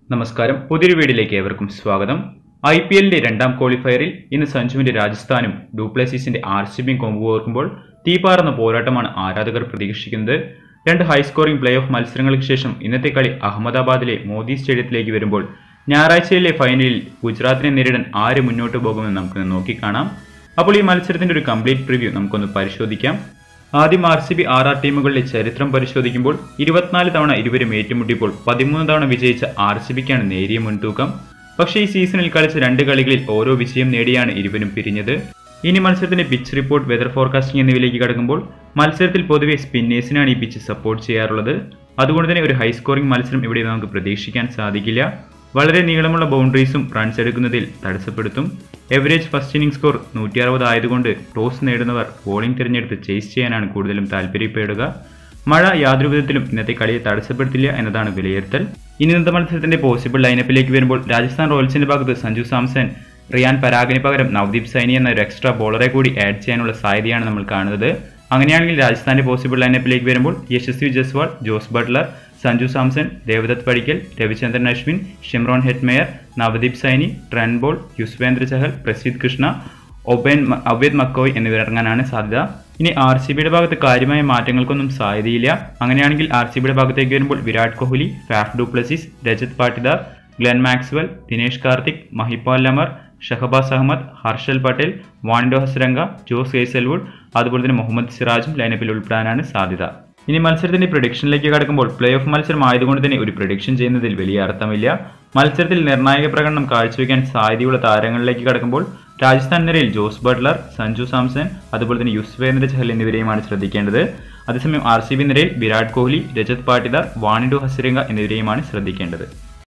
നമസ്കാരം പുതിയൊരു വീഡിയോയിലേക്ക് ഏവർക്കും സ്വാഗതം ഐ പി എല്ലിന്റെ രണ്ടാം ക്വാളിഫയറിൽ ഇന്ന് സഞ്ജുവിന്റെ രാജസ്ഥാനും ഡൂപ്ലസീസിന്റെ ആർ സി ബിയും കൊമ്പുകോർക്കുമ്പോൾ തീപാറുന്ന പോരാട്ടമാണ് ആരാധകർ പ്രതീക്ഷിക്കുന്നത് രണ്ട് ഹൈ സ്കോറിംഗ് പ്ലേ ഓഫ് മത്സരങ്ങൾക്ക് ശേഷം ഇന്നത്തെ കളി അഹമ്മദാബാദിലെ മോദി സ്റ്റേഡിയത്തിലേക്ക് വരുമ്പോൾ ഞായറാഴ്ചയിലെ ഫൈനലിൽ ഗുജറാത്തിനെ നേരിടാൻ ആര് മുന്നോട്ട് പോകുമെന്ന് നമുക്ക് നോക്കിക്കാണാം അപ്പോൾ ഈ മത്സരത്തിന്റെ ഒരു കംപ്ലീറ്റ് പ്രിവ്യൂ നമുക്കൊന്ന് പരിശോധിക്കാം ആദ്യം R C B R R ടീമുകളുടെ ചരിത്രം പരിശോധിക്കുമ്പോൾ ഇരുപത്തിനാല് തവണ ഇരുവരും ഏറ്റുമുട്ടിയപ്പോൾ പതിമൂന്ന് തവണ വിജയിച്ച ആർ സി ബിക്കാണ് നേരിയ മുൻതൂക്കം പക്ഷേ ഈ സീസണിൽ കളിച്ച രണ്ട് കളികളിൽ ഓരോ വിജയം നേടിയാണ് ഇരുവരും പിരിഞ്ഞത് ഇനി മത്സരത്തിന്റെ പിച്ച് റിപ്പോർട്ട് വെതർ ഫോർകാസ്റ്റിംഗ് എന്നിവയിലേക്ക് കടക്കുമ്പോൾ മത്സരത്തിൽ പൊതുവെ സ്പിന്നേഴ്സിനാണ് ഈ പിച്ച് സപ്പോർട്ട് ചെയ്യാറുള്ളത് അതുകൊണ്ട് തന്നെ ഒരു ഹൈ സ്കോറിംഗ് മത്സരം ഇവിടെ നമുക്ക് പ്രതീക്ഷിക്കാൻ സാധിക്കില്ല വളരെ നീളമുള്ള ബൗണ്ടറീസും റൺസ് എടുക്കുന്നതിൽ തടസ്സപ്പെടുത്തും എവറേജ് ഫസ്റ്റ് ഇന്നിംഗ് സ്കോർ നൂറ്റി അറുപത് ആയതുകൊണ്ട് ടോസ് നേടുന്നവർ ബോളിംഗ് തിരഞ്ഞെടുത്ത് ചേസ് ചെയ്യാനാണ് കൂടുതലും താല്പര്യപ്പെടുക മഴ യാതൊരു വിധത്തിലും ഇന്നത്തെ കളിയെ തടസ്സപ്പെടുത്തില്ല എന്നതാണ് വിലയിരുത്തൽ ഇനി ഇന്നത്തെ മത്സരത്തിന്റെ പോസിബിൾ ലൈനപ്പിലേക്ക് വരുമ്പോൾ രാജസ്ഥാൻ റോയൽസിന്റെ ഭാഗത്ത് സഞ്ജു സാംസൺ റിയാൻ പരാഗിന് പകരം നവദീപ് സൈനി എന്ന ഒരു എക്സ്ട്രാ ബോളറെ കൂടി ആഡ് ചെയ്യാനുള്ള സാധ്യതയാണ് നമ്മൾ കാണുന്നത് അങ്ങനെയാണെങ്കിൽ രാജസ്ഥാന്റെ പോസിബിൾ ലൈനപ്പിലേക്ക് വരുമ്പോൾ Yashasvi Jaiswal Jos Buttler Sanju Samson Devdutt Padikkal Ravichandran Ashwin Shimron Hetmyer Navdeep Saini Trent Boult Yuzvendra Chahal Prasidh Krishna Obed അവ്യദ് മക്കോയ് എന്നിവരിറങ്ങാനാണ് സാധ്യത ഇനി ആർ സി ബിയുടെ ഭാഗത്ത് കാര്യമായ മാറ്റങ്ങൾക്കൊന്നും സാധ്യതയില്ല അങ്ങനെയാണെങ്കിൽ ആർ സി ബിയുടെ ഭാഗത്തേക്ക് വരുമ്പോൾ Virat Kohli Faf du Plessis Rajat Patidar Glenn Maxwell Dinesh Karthik Mahipal Lomror Shahbaz Ahmed Harshal Patel Wanindu Hasaranga Josh Hazlewood അതുപോലെ തന്നെ മുഹമ്മദ് സിറാജും ലൈനപ്പിൽ ഉൾപ്പെടാനാണ് സാധ്യത ഇനി മത്സരത്തിന്റെ പ്രൊഡിക്ഷനിലേക്ക് കടക്കുമ്പോൾ പ്ലേ ഓഫ് മത്സരം ആയതുകൊണ്ട് തന്നെ ഒരു പ്രൊഡിക്ഷൻ ചെയ്യുന്നതിൽ വലിയ അർത്ഥമില്ല മത്സരത്തിൽ നിർണായക പ്രകടനം കാഴ്ചവെക്കാൻ സാധ്യതയുള്ള താരങ്ങളിലേക്ക് കടക്കുമ്പോൾ രാജസ്ഥാൻ നിരയിൽ ജോസ് ബട്ട്ലർ സഞ്ജു സാംസൺ അതുപോലെ തന്നെ യുസ്വേന്ദ്ര ചഹൽ എന്നിവരെയുമാണ് ശ്രദ്ധിക്കേണ്ടത് അതേസമയം ആർ സി ബി നിരയിൽ വിരാട് കോഹ്ലി രജത് പാട്ടിദാർ വാണിഡു ഹസിരംഗ എന്നിവരെയുമാണ് ശ്രദ്ധിക്കേണ്ടത്